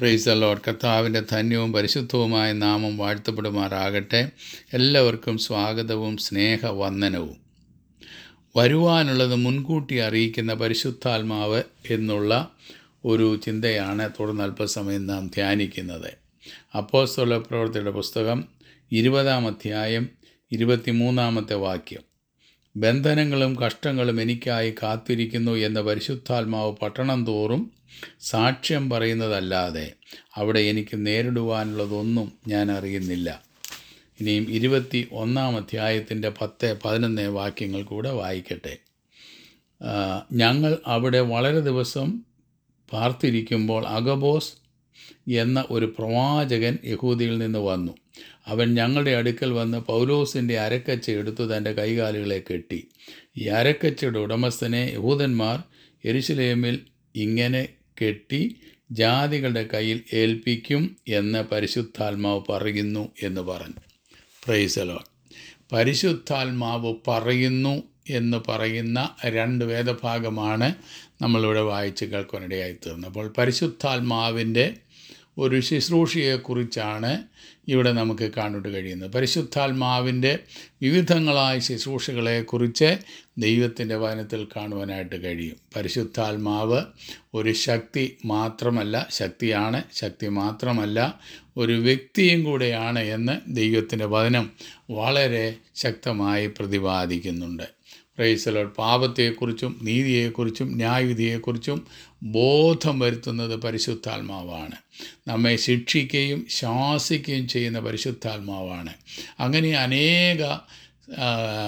price load കർത്താവിൻ്റെ ധന്യവും പരിശുദ്ധവുമായ നാമം വാഴ്ത്തപ്പെടുമാറാകട്ടെ എല്ലാവർക്കും സ്വാഗതവും സ്നേഹവന്ദനവും വരുവാനുള്ളത് മുൻകൂട്ടി അറിയിക്കുന്ന പരിശുദ്ധാത്മാവ് എന്നുള്ള ഒരു ചിന്തയാണ് തുടർന്ന് അല്പസമയം നാം ധ്യാനിക്കുന്നത് അപ്പോസ്തല പ്രവർത്തിയുടെ പുസ്തകം ഇരുപതാം അധ്യായം ഇരുപത്തിമൂന്നാമത്തെ വാക്യം ബന്ധനങ്ങളും കഷ്ടങ്ങളും എനിക്കായി കാത്തിരിക്കുന്നു എന്ന പരിശുദ്ധാത്മാവ് പട്ടണം തോറും സാക്ഷ്യം പറയുന്നതല്ലാതെ അവിടെ എനിക്ക് നേരിടുവാനുള്ളതൊന്നും ഞാൻ അറിയുന്നില്ല ഇനിയും ഇരുപത്തി ഒന്നാം അധ്യായത്തിൻ്റെ പത്ത് പതിനൊന്ന് വാക്യങ്ങൾ കൂടെ വായിക്കട്ടെ ആ, ഞങ്ങൾ അവിടെ വളരെ ദിവസം പാർത്തിരിക്കുമ്പോൾ അഗബോസ് എന്ന ഒരു പ്രവാചകൻ യഹൂദിയിൽ നിന്ന് വന്നു അവൻ ഞങ്ങളുടെ അടുക്കൽ വന്ന് പൗലോസിൻ്റെ അരക്കച്ച എടുത്തു തൻ്റെ കൈകാലുകളെ കെട്ടി ഈ അരക്കച്ചയുടെ ഉടമസ്ഥനെ യഹൂദന്മാർ എരുശലേമിൽ ഇങ്ങനെ കെട്ടി ജാതികളുടെ കയ്യിൽ ഏൽപ്പിക്കും എന്ന് പരിശുദ്ധാത്മാവ് പറയുന്നു എന്ന് പറഞ്ഞു പ്രൈസലോ പരിശുദ്ധാത്മാവ് പറയുന്നു എന്ന് പറയുന്ന രണ്ട് വേദഭാഗമാണ് നമ്മളിവിടെ വായിച്ച് കേൾക്കാനിടയായി തീർന്നത് അപ്പോൾ പരിശുദ്ധാത്മാവിൻ്റെ ഒരു ശുശ്രൂഷയെക്കുറിച്ചാണ് ഇവിടെ നമുക്ക് കാണുവാൻ കഴിയുന്നത് പരിശുദ്ധാത്മാവിൻ്റെ വിവിധങ്ങളായ ശുശ്രൂഷകളെക്കുറിച്ച് ദൈവത്തിൻ്റെ വചനത്തിൽ കാണുവാനായിട്ട് കഴിയും പരിശുദ്ധാത്മാവ് ഒരു ശക്തി മാത്രമല്ല ശക്തിയാണ് ശക്തി മാത്രമല്ല ഒരു വ്യക്തിയും കൂടെയാണ് എന്ന് ദൈവത്തിൻ്റെ വചനം വളരെ ശക്തമായി പ്രതിപാദിക്കുന്നുണ്ട് പ്രൈസലോട് പാപത്തെക്കുറിച്ചും നീതിയെക്കുറിച്ചും ന്യായവിധിയെക്കുറിച്ചും ബോധം വരുത്തുന്നത് പരിശുദ്ധാത്മാവാണ് നമ്മെ ശിക്ഷിക്കുകയും ശാസിക്കുകയും ചെയ്യുന്ന പരിശുദ്ധാത്മാവാണ് അങ്ങനെ അനേക ആ,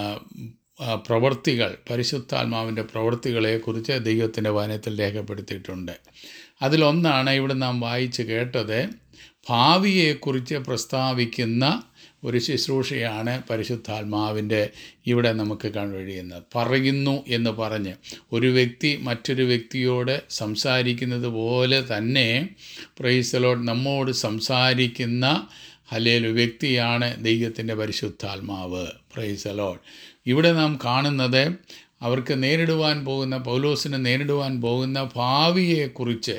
ആ, പ്രവൃത്തികൾ പരിശുദ്ധാത്മാവിൻ്റെ പ്രവൃത്തികളെക്കുറിച്ച് ദൈവത്തിൻ്റെ വചനത്തിൽ രേഖപ്പെടുത്തിയിട്ടുണ്ട് അതിലൊന്നാണ് ഇവിടെ നാം വായിച്ച് കേട്ടത് ഭാവിയെക്കുറിച്ച് പ്രസ്താവിക്കുന്ന ഒരു ശുശ്രൂഷയാണ് പരിശുദ്ധാത്മാവിൻ്റെ ഇവിടെ നമുക്ക് കാണാൻ കഴിയുന്നത് പറയുന്നു എന്ന് പറഞ്ഞ് ഒരു വ്യക്തി മറ്റൊരു വ്യക്തിയോട് സംസാരിക്കുന്നത് പോലെ തന്നെ പ്രൈസലോട് നമ്മോട് സംസാരിക്കുന്ന ഹലേലു വ്യക്തിയാണ് ദൈവത്തിൻ്റെ പരിശുദ്ധാത്മാവ് പ്രൈസലോഡ് ഇവിടെ നാം കാണുന്നത് അവർക്ക് നേരിടുവാൻ പോകുന്ന പൗലോസിന് നേരിടുവാൻ പോകുന്ന ഭാവിയെക്കുറിച്ച്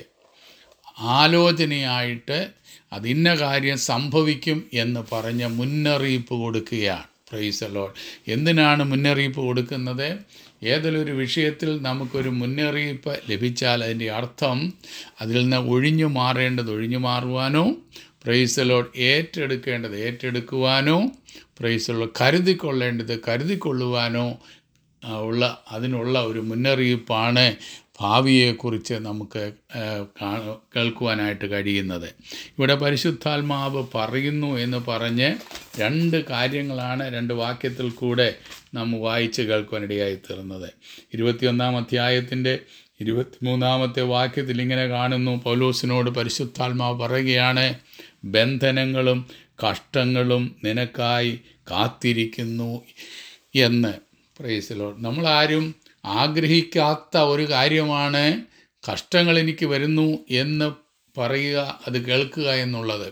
ആലോചനയായിട്ട് അതിന്ന കാര്യം സംഭവിക്കും എന്ന് പറഞ്ഞ് മുന്നറിയിപ്പ് കൊടുക്കുകയാണ് പ്രൈസ് ലോഡ് എന്തിനാണ് മുന്നറിയിപ്പ് കൊടുക്കുന്നത് ഏതെങ്കിലും ഒരു വിഷയത്തിൽ നമുക്കൊരു മുന്നറിയിപ്പ് ലഭിച്ചാൽ അതിൻ്റെ അർത്ഥം അതിൽ നിന്ന് ഒഴിഞ്ഞു മാറേണ്ടത് ഒഴിഞ്ഞു മാറുവാനോ പ്രൈസ് ലോഡ് ഏറ്റെടുക്കേണ്ടത് ഏറ്റെടുക്കുവാനോ പ്രൈസ് ലോഡ് കരുതിക്കൊള്ളേണ്ടത് കരുതിക്കൊള്ളുവാനോ ആ, ഉള്ള അതിനുള്ള ഒരു മുന്നറിയിപ്പാണ് ഭാവിയെക്കുറിച്ച് നമുക്ക് ആ, കാ- കേൾക്കുവാനായിട്ട് കഴിയുന്നത് ഇവിടെ പരിശുദ്ധാത്മാവ് പറയുന്നു എന്ന് പറഞ്ഞ് രണ്ട് കാര്യങ്ങളാണ് രണ്ട് വാക്യത്തിൽ കൂടെ നാം വായിച്ച് കേൾക്കുവാനിടയായി തീർന്നത് ഇരുപത്തിയൊന്നാം അധ്യായത്തിൻ്റെ ഇരുപത്തിമൂന്നാമത്തെ വാക്യത്തിൽ ഇങ്ങനെ കാണുന്നു പൗലോസിനോട് പരിശുദ്ധാത്മാവ് പറയുകയാണ് ബന്ധനങ്ങളും കഷ്ടങ്ങളും നിനക്കായി കാത്തിരിക്കുന്നു എന്ന് പ്രൈസിലോ നമ്മളാരും ആഗ്രഹിക്കാത്ത ഒരു കാര്യമാണ് കഷ്ടങ്ങൾ എനിക്ക് വരുന്നു എന്ന് പറയുക അത് കേൾക്കുക എന്നുള്ളത്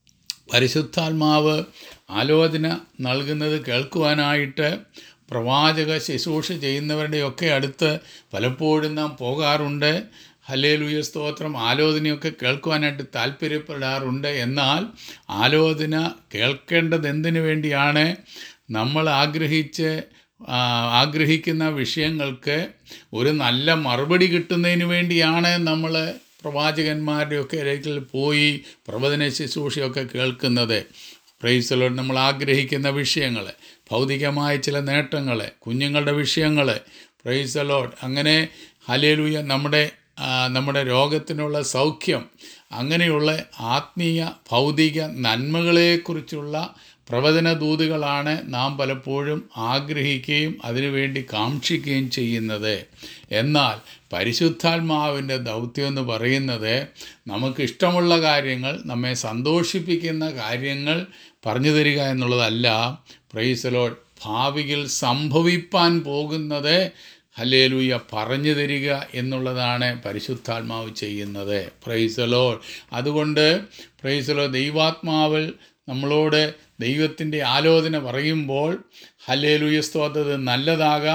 പരിശുദ്ധാത്മാവ് ആലോചന നൽകുന്നത് കേൾക്കുവാനായിട്ട് പ്രവാചക ശുശ്രൂഷ ചെയ്യുന്നവരുടെയൊക്കെ അടുത്ത് പലപ്പോഴും നാം പോകാറുണ്ട് ഹല്ലേലൂയ സ്തോത്രം ആലോചനയൊക്കെ കേൾക്കുവാനായിട്ട് താല്പര്യപ്പെടാറുണ്ട് എന്നാൽ ആലോചന കേൾക്കേണ്ടത് എന്തിനു വേണ്ടിയാണ് നമ്മൾ ആഗ്രഹിച്ച് ആ, ആഗ്രഹിക്കുന്ന വിഷയങ്ങൾക്ക് ഒരു നല്ല മറുപടി കിട്ടുന്നതിന് വേണ്ടിയാണ് നമ്മൾ പ്രവാചകന്മാരുടെയൊക്കെ ഇടയിൽ പോയി പ്രവചന ശുശ്രൂഷയൊക്കെ കേൾക്കുന്നത് പ്രൈസലോട് നമ്മൾ ആഗ്രഹിക്കുന്ന വിഷയങ്ങൾ ഭൗതികമായ ചില നേട്ടങ്ങൾ കുഞ്ഞുങ്ങളുടെ വിഷയങ്ങൾ പ്രൈസലോഡ് അങ്ങനെ ഹലേലുയ നമ്മുടെ ആ, നമ്മുടെ രോഗത്തിനുള്ള സൗഖ്യം അങ്ങനെയുള്ള ആത്മീയ ഭൗതിക നന്മകളെക്കുറിച്ചുള്ള പ്രവചന ദൂതുകളാണ് നാം പലപ്പോഴും ആഗ്രഹിക്കുകയും അതിനുവേണ്ടി കാക്ഷിക്കുകയും ചെയ്യുന്നത് എന്നാൽ പരിശുദ്ധാത്മാവിൻ്റെ ദൗത്യം എന്ന് പറയുന്നത് നമുക്കിഷ്ടമുള്ള കാര്യങ്ങൾ നമ്മെ സന്തോഷിപ്പിക്കുന്ന കാര്യങ്ങൾ പറഞ്ഞു തരിക എന്നുള്ളതല്ല പ്രൈസലോൾ ഭാവിയിൽ സംഭവിപ്പാൻ പോകുന്നത് ഹല്ലേലൂയ പറഞ്ഞു തരിക എന്നുള്ളതാണ് പരിശുദ്ധാത്മാവ് ചെയ്യുന്നത് പ്രൈസലോ അതുകൊണ്ട് പ്രൈസലോ ദൈവാത്മാവിൽ നമ്മളോട് ദൈവത്തിൻ്റെ ആലോചന പറയുമ്പോൾ ഹല്ലേലൂയ സ്തോത്രം നല്ലതാകാം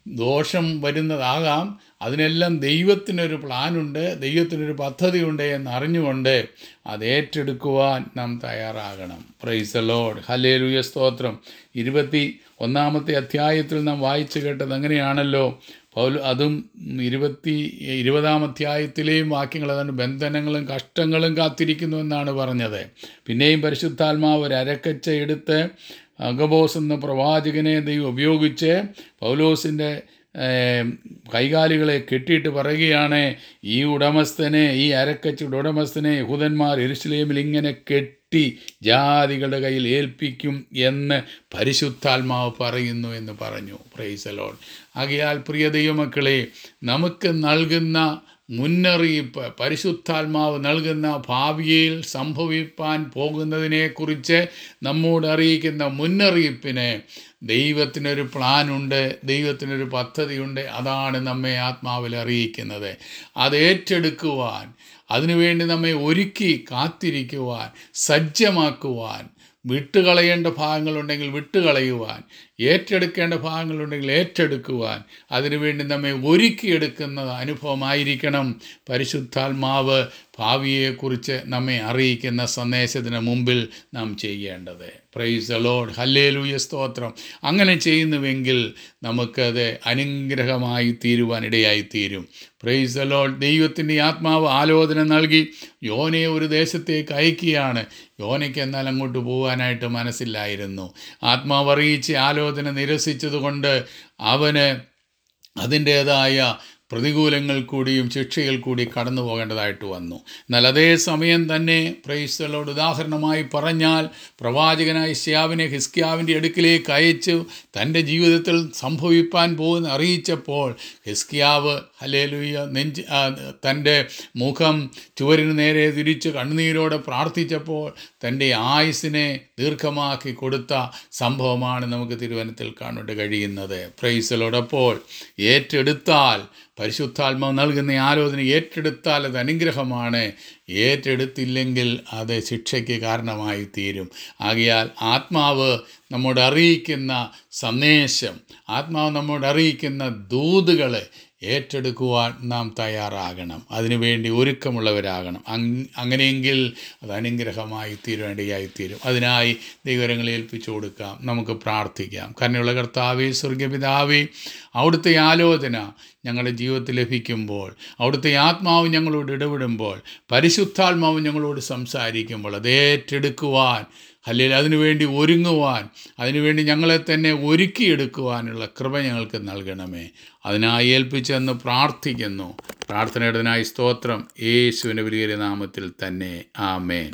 ദോഷം വരുന്നതാകാം അതിനെല്ലാം ദൈവത്തിനൊരു പ്ലാനുണ്ട് ദൈവത്തിനൊരു പദ്ധതിയുണ്ട് എന്ന് അറിഞ്ഞുകൊണ്ട് അത് ഏറ്റെടുക്കുവാൻ നാം തയ്യാറാകണം പ്രൈസ് ലോഡ് ഹലേലുയ സ്തോത്രം ഇരുപത്തി ഒന്നാമത്തെ അധ്യായത്തിൽ നാം വായിച്ചു കേട്ടത് അങ്ങനെയാണല്ലോ പൗൽ അതും ഇരുപത്തി ഇരുപതാം അധ്യായത്തിലെയും വാക്യങ്ങൾ അതാണ് ബന്ധനങ്ങളും കഷ്ടങ്ങളും കാത്തിരിക്കുന്നു എന്നാണ് പറഞ്ഞത് പിന്നെയും പരിശുദ്ധാത്മാവ് ഒരു അരക്കച്ച എടുത്ത് അഗബോസ് എന്ന പ്രവാചകനെ ദൈവം ഉപയോഗിച്ച് പൗലോസിൻ്റെ ഏം, കൈകാലുകളെ കെട്ടിയിട്ട് പറയുകയാണ് ഈ ഉടമസ്ഥനെ ഈ അരക്കച്ചയുടെ ഉടമസ്ഥനെ യഹൂദന്മാർ എരുസലേമിൽ ഇങ്ങനെ കെട്ടി ജാതികളുടെ കയ്യിൽ ഏൽപ്പിക്കും എന്ന് പരിശുദ്ധാത്മാവ് പറയുന്നു എന്ന് പറഞ്ഞു പ്രൈസലോൺ ആകയാൽ പ്രിയ ദൈവമക്കളെ നമുക്ക് നൽകുന്ന മുന്നറിയിപ്പ് പരിശുദ്ധാത്മാവ് നൽകുന്ന ഭാവിയിൽ സംഭവിപ്പാൻ പോകുന്നതിനെക്കുറിച്ച് നമ്മോട് അറിയിക്കുന്ന മുന്നറിയിപ്പിന് ദൈവത്തിനൊരു പ്ലാനുണ്ട് ദൈവത്തിനൊരു പദ്ധതിയുണ്ട് അതാണ് നമ്മെ ആത്മാവിൽ അറിയിക്കുന്നത് അത് ഏറ്റെടുക്കുവാൻ അതിനുവേണ്ടി നമ്മെ ഒരുക്കി കാത്തിരിക്കുവാൻ സജ്ജമാക്കുവാൻ വിട്ടുകളയേണ്ട ഭാഗങ്ങളുണ്ടെങ്കിൽ വിട്ടുകളയുവാൻ ഏറ്റെടുക്കേണ്ട ഭാഗങ്ങളുണ്ടെങ്കിൽ ഏറ്റെടുക്കുവാൻ അതിനുവേണ്ടി നമ്മെ ഒരുക്കിയെടുക്കുന്ന അനുഭവമായിരിക്കണം പരിശുദ്ധാത്മാവ് ഭാവിയെക്കുറിച്ച് നമ്മെ അറിയിക്കുന്ന സന്ദേശത്തിന് മുമ്പിൽ നാം ചെയ്യേണ്ടത് പ്രൈസ് ലോഡ് ഹല്ലേലൂയ സ്തോത്രം അങ്ങനെ ചെയ്യുന്നുവെങ്കിൽ നമുക്കത് അനുഗ്രഹമായി തീരുവാൻ ഇടയായി തീരും പ്രൈസ് ലോഡ് ദൈവത്തിൻ്റെ ആത്മാവ് ആലോചന നൽകി യോനയെ ഒരു ദേശത്തേക്ക് അയക്കുകയാണ് യോനയ്ക്ക് എന്നാൽ അങ്ങോട്ട് പോകാനായിട്ട് മനസ്സില്ലായിരുന്നു ആത്മാവ് അറിയിച്ച് ആലോചന നിരസിച്ചതുകൊണ്ട് അവന് അതിൻ്റേതായ പ്രതികൂലങ്ങൾ കൂടിയും ശിക്ഷയിൽ കൂടി കടന്നു പോകേണ്ടതായിട്ട് വന്നു എന്നാൽ അതേ സമയം തന്നെ പ്രൈസ്തലോട് ഉദാഹരണമായി പറഞ്ഞാൽ പ്രവാചകനായ ശ്യാവിനെ ഹിസ്കിയാവിൻ്റെ അടുക്കിലേക്ക് അയച്ചു തൻ്റെ ജീവിതത്തിൽ സംഭവിപ്പാൻ പോകുന്ന അറിയിച്ചപ്പോൾ ഹിസ്കിയാവ് ഹലേലുയ്യ നെഞ്ച് ആ, തൻ്റെ മുഖം ചുവരിന് നേരെ തിരിച്ച് കണ്ണുനീരോടെ പ്രാർത്ഥിച്ചപ്പോൾ തൻ്റെ ആയുസിനെ ദീർഘമാക്കി കൊടുത്ത സംഭവമാണ് നമുക്ക് തിരുവനന്തത്തിൽ കാണാൻ കഴിയുന്നത് പ്രൈസലോടപ്പോൾ ഏറ്റെടുത്താൽ പരിശുദ്ധാത്മാവ് നൽകുന്ന ഈ ആലോചന ഏറ്റെടുത്താൽ അത് അനുഗ്രഹമാണ് ഏറ്റെടുത്തില്ലെങ്കിൽ അത് ശിക്ഷയ്ക്ക് കാരണമായി തീരും ആകയാൽ ആത്മാവ് നമ്മോട് അറിയിക്കുന്ന സന്ദേശം ആത്മാവ് നമ്മോട് അറിയിക്കുന്ന ദൂതുകളെ ഏറ്റെടുക്കുവാൻ നാം തയ്യാറാകണം അതിനുവേണ്ടി ഒരുക്കമുള്ളവരാകണം അങ് അങ്ങനെയെങ്കിൽ അത് അനുഗ്രഹമായി തീരുവേണ്ടിയായി തീരും അതിനായി ദൈവരങ്ങളെ ഏൽപ്പിച്ചു കൊടുക്കാം നമുക്ക് പ്രാർത്ഥിക്കാം കരുണയുള്ള കർത്താവേ സ്വർഗപിതാവേ അവിടുത്തെ ആലോചന ഞങ്ങളുടെ ജീവിതത്തിൽ ലഭിക്കുമ്പോൾ അവിടുത്തെ ആത്മാവ് ഞങ്ങളോട് ഇടപെടുമ്പോൾ പരിശുദ്ധാത്മാവ് ഞങ്ങളോട് സംസാരിക്കുമ്പോൾ അത് ഏറ്റെടുക്കുവാൻ അല്ലെങ്കിൽ അതിനുവേണ്ടി ഒരുങ്ങുവാൻ അതിനുവേണ്ടി ഞങ്ങളെ തന്നെ ഒരുക്കിയെടുക്കുവാനുള്ള കൃപ ഞങ്ങൾക്ക് നൽകണമേ അതിനായി ഏൽപ്പിച്ചെന്ന് പ്രാർത്ഥിക്കുന്നു പ്രാർത്ഥനയുടേതിനായി സ്തോത്രം യേശുവിൻ്റെ വലിയ നാമത്തിൽ തന്നെ ആമേൻ